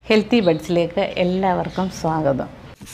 Healthy ബഡ്സിലേക്ക് എല്ലാവർക്കും സ്വാഗതം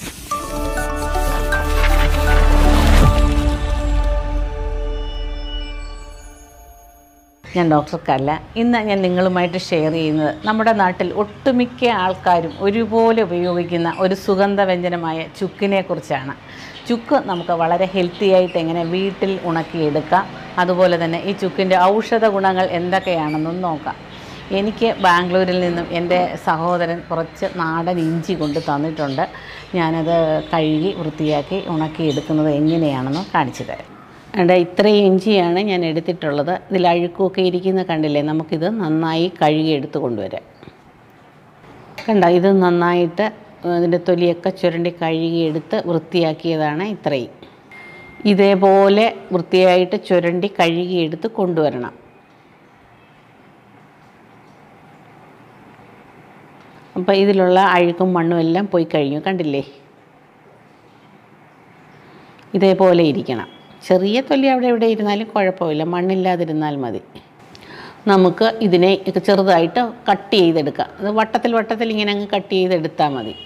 ഞാൻ ഡോക്ടർ കല്ല ഇന്ന് ഞാൻ നിങ്ങളുമായിട്ട് ഷെയർ ചെയ്യുന്നത് നമ്മുടെ നാട്ടിൽ ഒട്ടുമിക്ക ആൾക്കാരും ഒരുപോലെ ഉപയോഗിക്കുന്ന ഒരു സുഗന്ധവ്യഞ്ജനമായ ചുക്കിനെ കുറിച്ചാണ് ചുക്ക് നമുക്ക് വളരെ ഹെൽത്തി ആയിട്ട് എങ്ങനെ വീട്ടിൽ ഉണക്കിയെടുക്കാം അതുപോലെ തന്നെ ഈ ചുക്കിൻ്റെ ഔഷധ ഗുണങ്ങൾ എന്തൊക്കെയാണെന്നും നോക്കാം എനിക്ക് ബാംഗ്ലൂരിൽ നിന്നും എൻ്റെ സഹോദരൻ കുറച്ച് നാടൻ ഇഞ്ചി കൊണ്ട് തന്നിട്ടുണ്ട് ഞാനത് കഴുകി വൃത്തിയാക്കി ഉണക്കിയെടുക്കുന്നത് എങ്ങനെയാണെന്ന് കാണിച്ചു തരാം അവിടെ ഇത്രയും ഇഞ്ചിയാണ് ഞാൻ എടുത്തിട്ടുള്ളത് ഇതിൽ അഴുക്കുമൊക്കെ ഇരിക്കുന്ന കണ്ടില്ലേ നമുക്കിത് നന്നായി കഴുകിയെടുത്ത് കൊണ്ടുവരാം കണ്ട ഇത് നന്നായിട്ട് ഇതിൻ്റെ തൊലിയൊക്കെ ചുരണ്ടി കഴുകിയെടുത്ത് വൃത്തിയാക്കിയതാണ് ഇത്രയും ഇതേപോലെ വൃത്തിയായിട്ട് ചുരണ്ടി കഴുകിയെടുത്ത് കൊണ്ടുവരണം അപ്പോൾ ഇതിലുള്ള അഴുക്കും മണ്ണും എല്ലാം പോയി കഴിഞ്ഞു കണ്ടില്ലേ ഇതേപോലെ ഇരിക്കണം ചെറിയ തൊലി അവിടെ എവിടെ ഇരുന്നാലും കുഴപ്പമില്ല മണ്ണില്ലാതിരുന്നാൽ മതി നമുക്ക് ഇതിനെ ഇത് ചെറുതായിട്ട് കട്ട് ചെയ്തെടുക്കാം അത് വട്ടത്തിൽ വട്ടത്തിൽ ഇങ്ങനെ അങ്ങ് കട്ട് ചെയ്തെടുത്താൽ മതി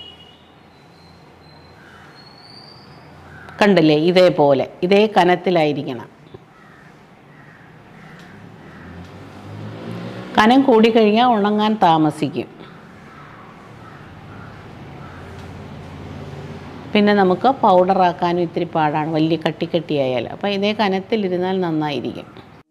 കണ്ടില്ലേ ഇതേപോലെ ഇതേ കനത്തിലായിരിക്കണം കനം കൂടിക്കഴിഞ്ഞാൽ ഉണങ്ങാൻ താമസിക്കും പിന്നെ നമുക്ക് പൗഡറാക്കാനും ഇത്തിരി പാടാണ് വലിയ കട്ടി കട്ടിയായാൽ അപ്പോൾ ഇതേ കനത്തിലിരുന്നാൽ നന്നായിരിക്കും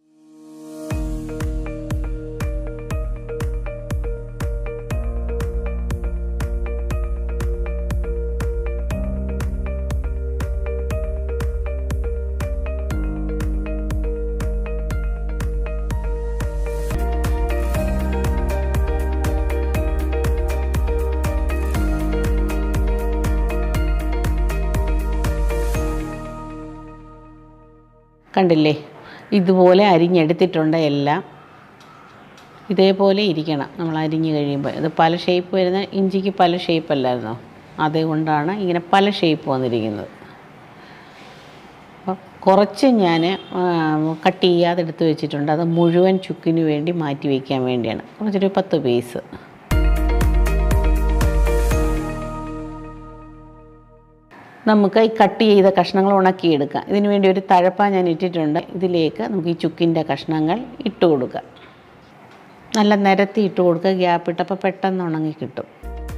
കണ്ടില്ലേ ഇതുപോലെ അരിഞ്ഞെടുത്തിട്ടുണ്ട് എല്ലാം ഇതേപോലെ ഇരിക്കണം നമ്മൾ അരിഞ്ഞ് കഴിയുമ്പോൾ ഇത് പല ഷേപ്പ് വരുന്ന ഇഞ്ചിക്ക് പല ഷേപ്പ് അല്ലായിരുന്നോ അതുകൊണ്ടാണ് ഇങ്ങനെ പല ഷേപ്പ് വന്നിരിക്കുന്നത് അപ്പോൾ കുറച്ച് ഞാൻ കട്ട് ചെയ്യാതെ എടുത്ത് വെച്ചിട്ടുണ്ട് അത് മുഴുവൻ ചുക്കിന് വേണ്ടി മാറ്റി വയ്ക്കാൻ വേണ്ടിയാണ് കുറച്ചൊരു പത്ത് പീസ് നമുക്ക് ഈ കട്ട് ചെയ്ത കഷ്ണങ്ങൾ ഉണക്കിയെടുക്കാം ഇതിന് വേണ്ടി ഒരു തഴപ്പ ഞാൻ ഇട്ടിട്ടുണ്ട് ഇതിലേക്ക് നമുക്ക് ഈ ചുക്കിൻ്റെ കഷ്ണങ്ങൾ ഇട്ട് കൊടുക്കാം നല്ല നിരത്തി ഇട്ട് കൊടുക്കുക ഗ്യാപ്പ് ഇട്ടപ്പോൾ പെട്ടെന്ന് ഉണങ്ങി കിട്ടും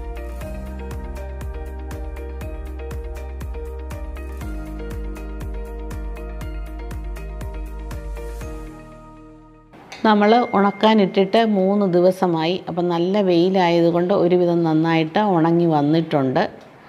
നമ്മൾ ഉണക്കാനിട്ടിട്ട് മൂന്ന് ദിവസമായി അപ്പം നല്ല വെയിലായതുകൊണ്ട് ഒരുവിധം നന്നായിട്ട് ഉണങ്ങി വന്നിട്ടുണ്ട്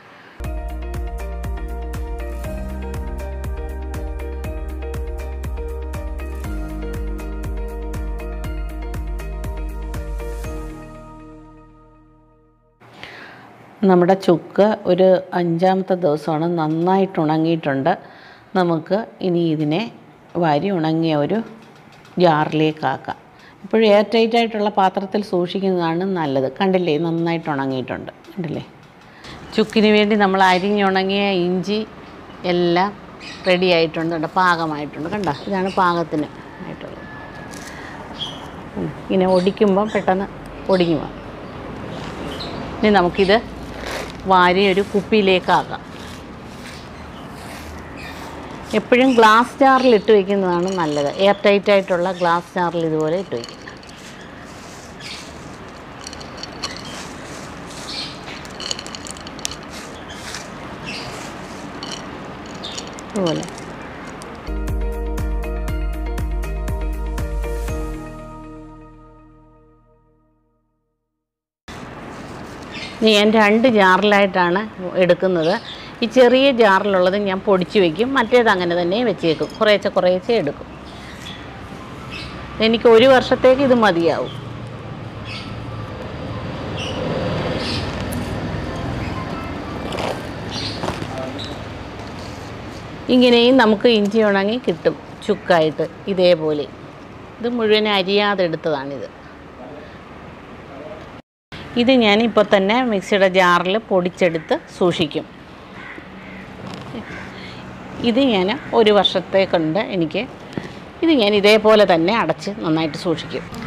നമ്മുടെ ചുക്ക് ഒരു അഞ്ചാമത്തെ ദിവസമാണ് നന്നായിട്ട് ഉണങ്ങിയിട്ടുണ്ട് നമുക്ക് ഇനി ഇതിനെ വാരി ഉണങ്ങിയ ഒരു ജാറിലേക്കാക്കാം ഇപ്പോഴും എയർ ടൈറ്റ് ആയിട്ടുള്ള പാത്രത്തിൽ സൂക്ഷിക്കുന്നതാണ് നല്ലത് കണ്ടില്ലേ നന്നായിട്ട് ഉണങ്ങിയിട്ടുണ്ട് കണ്ടില്ലേ ചുക്കിന് വേണ്ടി നമ്മൾ അരിഞ്ഞുണങ്ങിയ ഇഞ്ചി എല്ലാം റെഡി ആയിട്ടുണ്ട് കണ്ടോ പാകമായിട്ടുണ്ട് കണ്ടോ ഇതാണ് പാകത്തിന് ആയിട്ടുള്ളത് ഉം. ഇങ്ങനെ ഒടിക്കുമ്പം പെട്ടെന്ന് ഒടിഞ്ഞു പോകും ഇനി നമുക്കിത് വാരി ഒരു കുപ്പിയിലേക്കാക്കാം എപ്പോഴും ഗ്ലാസ് ജാറിൽ ഇട്ട് വയ്ക്കുന്നതാണ് നല്ലത് എയർ ടൈറ്റ് ആയിട്ടുള്ള ഗ്ലാസ് ജാറിൽ ഇതുപോലെ ഇട്ട് വയ്ക്കുക ഇതുപോലെ ഇനി ഞാൻ രണ്ട് ജാറിലായിട്ടാണ് എടുക്കുന്നത് ഈ ചെറിയ ജാറിലുള്ളത് ഞാൻ പൊടിച്ച് വയ്ക്കും മറ്റേത് അങ്ങനെ തന്നെ വെച്ചേക്കും കുറേശ്ശെ കുറേശ്ശെ എടുക്കും എനിക്ക് ഒരു വർഷത്തേക്ക് ഇത് മതിയാവും ഇങ്ങനെയും നമുക്ക് ഇഞ്ചി ഉണങ്ങി കിട്ടും ചുക്കായിട്ട് ഇതേപോലെ ഇത് മുഴുവൻ അരിയാതെ എടുത്തതാണിത് ഇത് ഞാൻ ഇപ്പോൾ തന്നെ മിക്സിയുടെ ജാറിൽ പൊടിച്ചെടുത്ത് സൂക്ഷിക്കും ഇത് ഞാൻ ഒരു വർഷത്തേക്കുണ്ട് എനിക്ക് ഇത് ഞാൻ ഇതേപോലെ തന്നെ അടച്ച് നന്നായിട്ട് സൂക്ഷിക്കും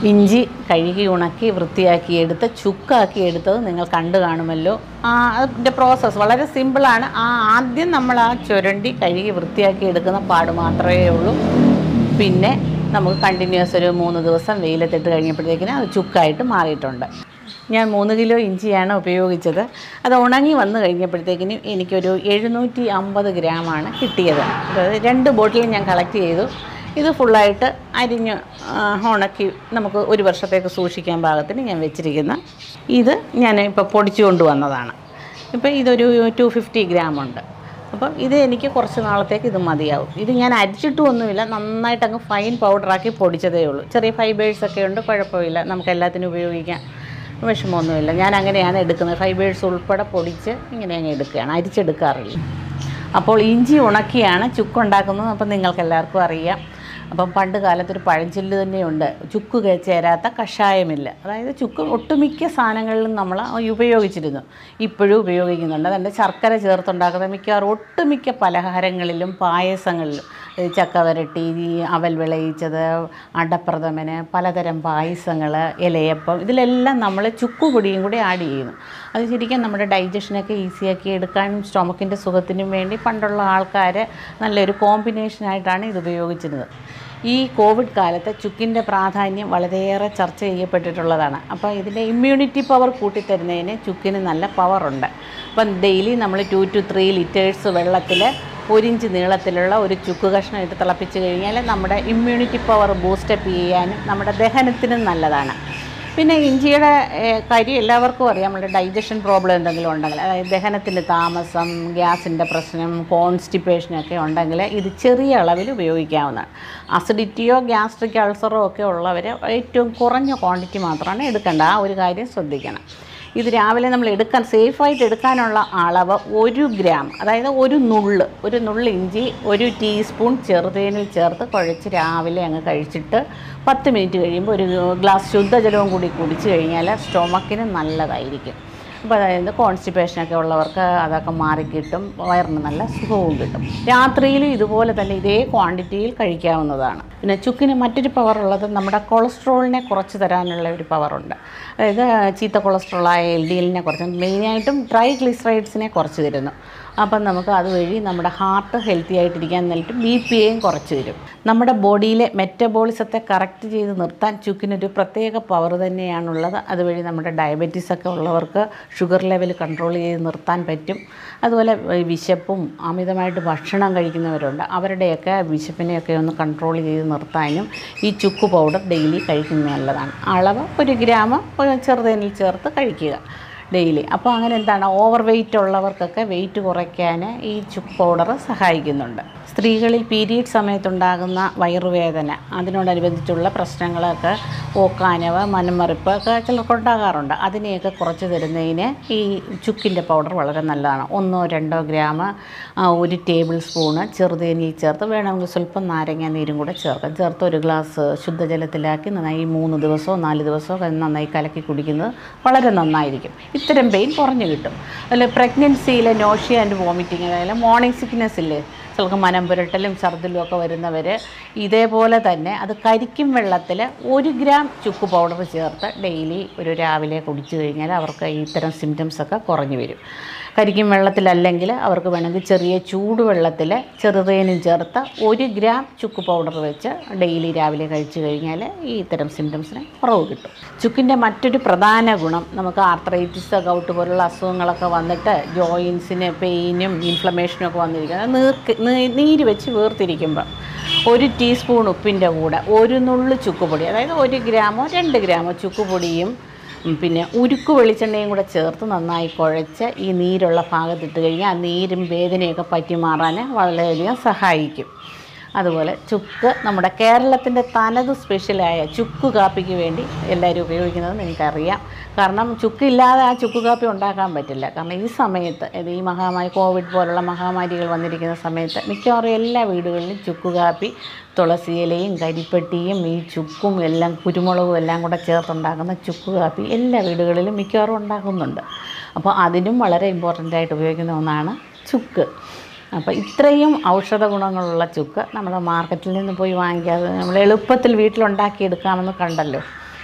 ഇഞ്ചി കഴുകി ഉണക്കി വൃത്തിയാക്കി എടുത്ത് ചുക്കാക്കി എടുത്തത് നിങ്ങൾ കണ്ടു കാണുമല്ലോ ആ അതിൻ്റെ പ്രോസസ്സ് വളരെ സിമ്പിളാണ് ആ ആദ്യം നമ്മൾ ആ ചുരണ്ടി കഴുകി വൃത്തിയാക്കി എടുക്കുന്ന പാട് മാത്രമേ ഉള്ളൂ പിന്നെ നമുക്ക് കണ്ടിന്യൂസ് ഒരു മൂന്ന് ദിവസം വെയിലത്തിട്ട് കഴിഞ്ഞപ്പോഴത്തേക്കിനും അത് ചുക്കായിട്ട് മാറിയിട്ടുണ്ട് ഞാൻ മൂന്ന് കിലോ ഇഞ്ചിയാണ് ഉപയോഗിച്ചത് അത് ഉണങ്ങി വന്നു കഴിഞ്ഞപ്പോഴത്തേക്കിനും എനിക്കൊരു എഴുന്നൂറ്റി അമ്പത് ഗ്രാമാണ് കിട്ടിയത് അതായത് രണ്ട് ബോട്ടിൽ ഞാൻ കളക്ട് ചെയ്തു ഇത് ഫുള്ളായിട്ട് അരിഞ്ഞ് ആ, ഉണക്കി നമുക്ക് ഒരു വർഷത്തേക്ക് സൂക്ഷിക്കാൻ പാകത്തിന് ഞാൻ വെച്ചിരിക്കുന്ന ഇത് ഞാൻ ഇപ്പോൾ പൊടിച്ചു കൊണ്ടുവന്നതാണ് ഇപ്പോൾ ഇതൊരു ടു ഫിഫ്റ്റി ഗ്രാം ഉണ്ട് അപ്പം ഇത് എനിക്ക് കുറച്ച് നാളത്തേക്ക് ഇത് മതിയാവും ഇത് ഞാൻ അരിച്ചിട്ടൊന്നുമില്ല നന്നായിട്ട് അങ്ങ് ഫൈൻ പൗഡറാക്കി പൊടിച്ചതേ ഉള്ളൂ ചെറിയ ഫൈബേഴ്സ് ഒക്കെ ഉണ്ട് കുഴപ്പമില്ല നമുക്ക് എല്ലാത്തിനും ഉപയോഗിക്കാം വിഷമമൊന്നുമില്ല ഞാൻ അങ്ങനെയാണ് എടുക്കുന്നത് ഫൈബേഴ്സ് ഉൾപ്പെടെ പൊടിച്ച് ഇങ്ങനെ അങ്ങ് എടുക്കുകയാണ് അരിച്ചെടുക്കാറില്ല അപ്പോൾ ഇഞ്ചി ഉണക്കിയാണ് ചുക്കുണ്ടാക്കുന്നത് അപ്പം നിങ്ങൾക്ക് എല്ലാവർക്കും അറിയാം അപ്പം പണ്ട് കാലത്തൊരു പഴഞ്ചൊല്ല് തന്നെയുണ്ട് ചുക്ക് കേ- ചേരാത്ത കഷായമില്ല അതായത് ചുക്ക് ഒട്ടുമിക്ക സാധനങ്ങളിലും നമ്മൾ ഉപയോഗിച്ചിരുന്നു ഇപ്പോഴും ഉപയോഗിക്കുന്നുണ്ട് അതുകൊണ്ട് ശർക്കര ചേർത്തുണ്ടാക്കുന്ന മിക്കവാറും ഒട്ടുമിക്ക പലഹാരങ്ങളിലും പായസങ്ങളിലും ഈ ചക്ക വരട്ടി ഈ അവൽ വിളയിച്ചത് അടപ്രഥമന് പലതരം പായസങ്ങൾ ഇലയപ്പം ഇതിലെല്ലാം നമ്മൾ ചുക്കുപൊടിയും കൂടി ആഡ് ചെയ്യുന്നു അത് ശരിക്കും നമ്മുടെ ഡൈജഷനൊക്കെ ഈസിയാക്കി എടുക്കാനും സ്റ്റൊമക്കിൻ്റെ സുഖത്തിനും വേണ്ടി പണ്ടുള്ള ആൾക്കാർ നല്ലൊരു കോമ്പിനേഷനായിട്ടാണ് ഇത് ഉപയോഗിച്ചിരുന്നത് ഈ കോവിഡ് കാലത്ത് ചുക്കിൻ്റെ പ്രാധാന്യം വളരെയേറെ ചർച്ച ചെയ്യപ്പെട്ടിട്ടുള്ളതാണ് അപ്പോൾ ഇതിൻ്റെ ഇമ്മ്യൂണിറ്റി പവർ കൂട്ടിത്തരുന്നതിന് ചുക്കിന് നല്ല പവറുണ്ട് അപ്പം ഡെയിലി നമ്മൾ ടു ടു ത്രീ ലിറ്റേഴ്സ് വെള്ളത്തിൽ ഒരിഞ്ച് നീളത്തിലുള്ള ഒരു ചുക്ക് കഷ്ണം ഇട്ട് തിളപ്പിച്ച് കഴിഞ്ഞാൽ നമ്മുടെ ഇമ്മ്യൂണിറ്റി പവർ ബൂസ്റ്റപ്പ് ചെയ്യാനും നമ്മുടെ ദഹനത്തിനും നല്ലതാണ് പിന്നെ ഇഞ്ചിയുടെ ഏഹ്, കരി എല്ലാവർക്കും അറിയാം നമ്മുടെ ഡൈജഷൻ പ്രോബ്ലം എന്തെങ്കിലും ഉണ്ടെങ്കിൽ അതായത് ദഹനത്തിൻ്റെ താമസം ഗ്യാസിൻ്റെ പ്രശ്നം കോൺസ്റ്റിപ്പേഷനൊക്കെ ഉണ്ടെങ്കിൽ ഇത് ചെറിയ അളവിൽ ഉപയോഗിക്കാവുന്നതാണ് അസിഡിറ്റിയോ ഗ്യാസ്ട്രിക് അൾസറോ ഒക്കെ ഉള്ളവർ ഏറ്റവും കുറഞ്ഞ ക്വാണ്ടിറ്റി മാത്രമാണ് എടുക്കേണ്ടത് ആ ഒരു കാര്യം ശ്രദ്ധിക്കണം ഇത് രാവിലെ നമ്മൾ എടുക്കാൻ സേഫായിട്ട് എടുക്കാനുള്ള അളവ് ഒരു ഗ്രാം അതായത് ഒരു നുള്ള് ഒരു നുള്ള് ഇഞ്ചി ഒരു ടീസ്പൂൺ ചെറുതേനിൽ ചേർത്ത് കുഴച്ച് രാവിലെ അങ്ങ് കഴിച്ചിട്ട് പത്ത് മിനിറ്റ് കഴിയുമ്പോൾ ഒരു ഗ്ലാസ് ശുദ്ധജലവും കൂടി കുടിച്ചു കഴിഞ്ഞാൽ സ്റ്റൊമക്കിന് നല്ലതായിരിക്കും അപ്പോൾ അതായത് കോൺസ്റ്റിപ്പേഷനൊക്കെ ഉള്ളവർക്ക് അതൊക്കെ മാറിക്കിട്ടും വയറിന് നല്ല സുഖവും കിട്ടും രാത്രിയിൽ ഇതുപോലെ തന്നെ ഇതേ ക്വാണ്ടിറ്റിയിൽ കഴിക്കാവുന്നതാണ് പിന്നെ ചുക്കിന് മറ്റൊരു പവർ ഉള്ളത് നമ്മുടെ കൊളസ്ട്രോളിനെ കുറച്ച് തരാനുള്ള ഒരു പവറുണ്ട് അതായത് ചീത്ത കൊളസ്ട്രോളായ എൽ ഡി എല്ലിനെ കുറച്ച് മെയിനായിട്ടും ട്രൈ ഗ്ലിസറൈഡ്സിനെ കുറച്ച് തരുന്നു അപ്പം നമുക്ക് അതുവഴി നമ്മുടെ ഹാർട്ട് ഹെൽത്തി ആയിട്ടിരിക്കാൻ നൽകിയിട്ട് ബി പി എയും കുറച്ച് തരും നമ്മുടെ ബോഡിയിലെ മെറ്റബോളിസത്തെ കറക്റ്റ് ചെയ്ത് നിർത്താൻ ചുക്കിനൊരു പ്രത്യേക പവർ തന്നെയാണുള്ളത് അതുവഴി നമ്മുടെ ഡയബറ്റീസ് ഒക്കെ ഉള്ളവർക്ക് ഷുഗർ ലെവൽ കൺട്രോൾ ചെയ്ത് നിർത്താൻ പറ്റും അതുപോലെ ഈ വിശപ്പും അമിതമായിട്ട് ഭക്ഷണം കഴിക്കുന്നവരുണ്ട് അവരുടെയൊക്കെ വിശപ്പിനെയൊക്കെ ഒന്ന് കൺട്രോൾ ചെയ്ത് നിർത്താനും ഈ ചുക്ക് പൗഡർ ഡെയിലി കഴിക്കുന്നത് നല്ലതാണ് അളവ് ഒരു ഗ്രാം ഒരു ചെറുതേനിൽ ചേർത്ത് കഴിക്കുക ഡെയിലി അപ്പോൾ അങ്ങനെ എന്താണ് ഓവർ വെയിറ്റ് ഉള്ളവർക്കൊക്കെ വെയിറ്റ് കുറയ്ക്കാൻ ഈ ചുക്ക് പൗഡർ സഹായിക്കുന്നുണ്ട് സ്ത്രീകളിൽ പീരീഡ് സമയത്തുണ്ടാകുന്ന വയറുവേദന അതിനോടനുബന്ധിച്ചുള്ള പ്രശ്നങ്ങളൊക്കെ ഓക്കാനവ് മനമറിപ്പ് ഒക്കെ ചിലർക്കുണ്ടാകാറുണ്ട് അതിനെയൊക്കെ കുറച്ച് തരുന്നതിന് ഈ ചുക്കിൻ്റെ പൗഡർ വളരെ നല്ലതാണ് ഒന്നോ രണ്ടോ ഗ്രാം ആ, ഒരു ടേബിൾ സ്പൂണ് ചെറുതേനിയിൽ ചേർത്ത് വേണമെങ്കിൽ സ്വല്പം നാരങ്ങ നീരും കൂടെ ചേർക്കാം ചേർത്ത് ഒരു ഗ്ലാസ് ശുദ്ധജലത്തിലാക്കി നന്നായി മൂന്ന് ദിവസമോ നാല് ദിവസമോ കഴിഞ്ഞ് നന്നായി കലക്കി കുടിക്കുന്നത് വളരെ നന്നായിരിക്കും ഇത്തരം പെയിൻ കുറഞ്ഞു കിട്ടും അതിൽ പ്രഗ്നൻസിയിലെ നോഷ്യ ആൻഡ് വോമിറ്റിങ് അതായത് മോർണിംഗ് സിക്നെസ് ഇല്ലേ ചിലർക്ക് മനം പുരട്ടലും ഛർദിലും ഒക്കെ വരുന്നവർ ഇതേപോലെ തന്നെ അത് കരിക്കും വെള്ളത്തിൽ ഒരു ഗ്രാം ചുക്ക് പൗഡർ ചേർത്ത് ഡെയിലി ഒരു രാവിലെ കുടിച്ചു കഴിഞ്ഞാൽ അവർക്ക് ഇത്തരം സിംറ്റംസ് ഒക്കെ കുറഞ്ഞു വരും കരിക്കും വെള്ളത്തിലല്ലെങ്കിൽ അവർക്ക് വേണമെങ്കിൽ ചെറിയ ചൂടുവെള്ളത്തിൽ ചെറുതേനും ചേർത്ത് ഒരു ഗ്രാം ചുക്ക് പൗഡർ വെച്ച് ഡെയിലി രാവിലെ കഴിച്ചു കഴിഞ്ഞാൽ ഈ ഇത്തരം സിംറ്റംസിന് കുറവ് കിട്ടും ചുക്കിൻ്റെ മറ്റൊരു പ്രധാന ഗുണം നമുക്ക് ആർത്രൈറ്റിസ് ഗൗട്ട് പോലുള്ള അസുഖങ്ങളൊക്കെ വന്നിട്ട് ജോയിൻസിന് പെയിനും ഇൻഫ്ലമേഷനും ഒക്കെ വന്നിരിക്കുന്നത് നീർക്ക് നീ- നീര് വെച്ച് വീർത്തിരിക്കുമ്പോൾ ഒരു ടീസ്പൂൺ ഉപ്പിൻ്റെ കൂടെ ഒരു നുള്ളു ചുക്കുപൊടി അതായത് ഒരു ഗ്രാമോ രണ്ട് ഗ്രാമോ ചുക്കുപൊടിയും ഉം, പിന്നെ ഉരുക്ക് വെളിച്ചെണ്ണയും കൂടെ ചേർത്ത് നന്നായി കുഴച്ച് ഈ നീരുള്ള ഭാഗത്തിട്ട് കഴിഞ്ഞാൽ ആ നീരും വേദനയൊക്കെ പറ്റി മാറാൻ വളരെയധികം സഹായിക്കും അതുപോലെ ചുക്ക് നമ്മുടെ കേരളത്തിൻ്റെ തനത് സ്പെഷ്യലായ ചുക്ക് കാപ്പിക്ക് വേണ്ടി എല്ലാവരും ഉപയോഗിക്കുന്നത് എനിക്കറിയാം കാരണം ചുക്കില്ലാതെ ആ ചുക്ക് കാപ്പി ഉണ്ടാക്കാൻ പറ്റില്ല കാരണം ഈ സമയത്ത് ഇത് ഈ മഹാമാരി കോവിഡ് പോലുള്ള മഹാമാരികൾ വന്നിരിക്കുന്ന സമയത്ത് മിക്കവാറും എല്ലാ വീടുകളിലും ചുക്ക് കാപ്പി തുളസി ഇലയും കരിപ്പെട്ടിയും ഈ ചുക്കും എല്ലാം കുരുമുളകും എല്ലാം കൂടെ ചേർത്തുണ്ടാക്കുന്ന ചുക്ക് കാപ്പി എല്ലാ വീടുകളിലും മിക്കവാറും ഉണ്ടാക്കുന്നുണ്ട് അപ്പോൾ അതിനും വളരെ ഇമ്പോർട്ടൻ്റ് ആയിട്ട് ഉപയോഗിക്കുന്ന ഒന്നാണ് ചുക്ക് അപ്പോൾ ഇത്രയും ഔഷധ ഗുണങ്ങളുള്ള ചുക്ക് നമ്മൾ മാർക്കറ്റിൽ നിന്ന് പോയി വാങ്ങിക്കാതെ നമ്മൾ എളുപ്പത്തിൽ വീട്ടിലുണ്ടാക്കിയെടുക്കാമെന്ന് കണ്ടല്ലോ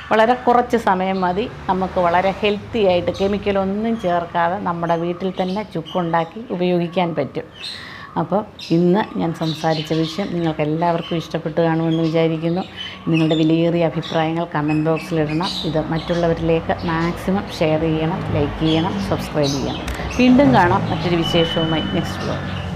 വളരെ കുറച്ച് സമയം മതി നമുക്ക് വളരെ ഹെൽത്തി ആയിട്ട് കെമിക്കലൊന്നും ചേർക്കാതെ നമ്മുടെ വീട്ടിൽ തന്നെ ചുക്കുണ്ടാക്കി ഉപയോഗിക്കാൻ പറ്റും അപ്പോൾ ഇന്ന് ഞാൻ സംസാരിച്ച വിഷയം നിങ്ങൾക്ക് എല്ലാവർക്കും ഇഷ്ടപ്പെട്ട് കാണുമെന്ന് വിചാരിക്കുന്നു നിങ്ങളുടെ വിലയേറിയ അഭിപ്രായങ്ങൾ കമൻറ്റ് ബോക്സിലിടണം ഇത് മറ്റുള്ളവരിലേക്ക് മാക്സിമം ഷെയർ ചെയ്യണം ലൈക്ക് ചെയ്യണം സബ്സ്ക്രൈബ് ചെയ്യണം വീണ്ടും കാണാം മറ്റൊരു വിശേഷവുമായി നെക്സ്റ്റ് ബ്ലോഗ്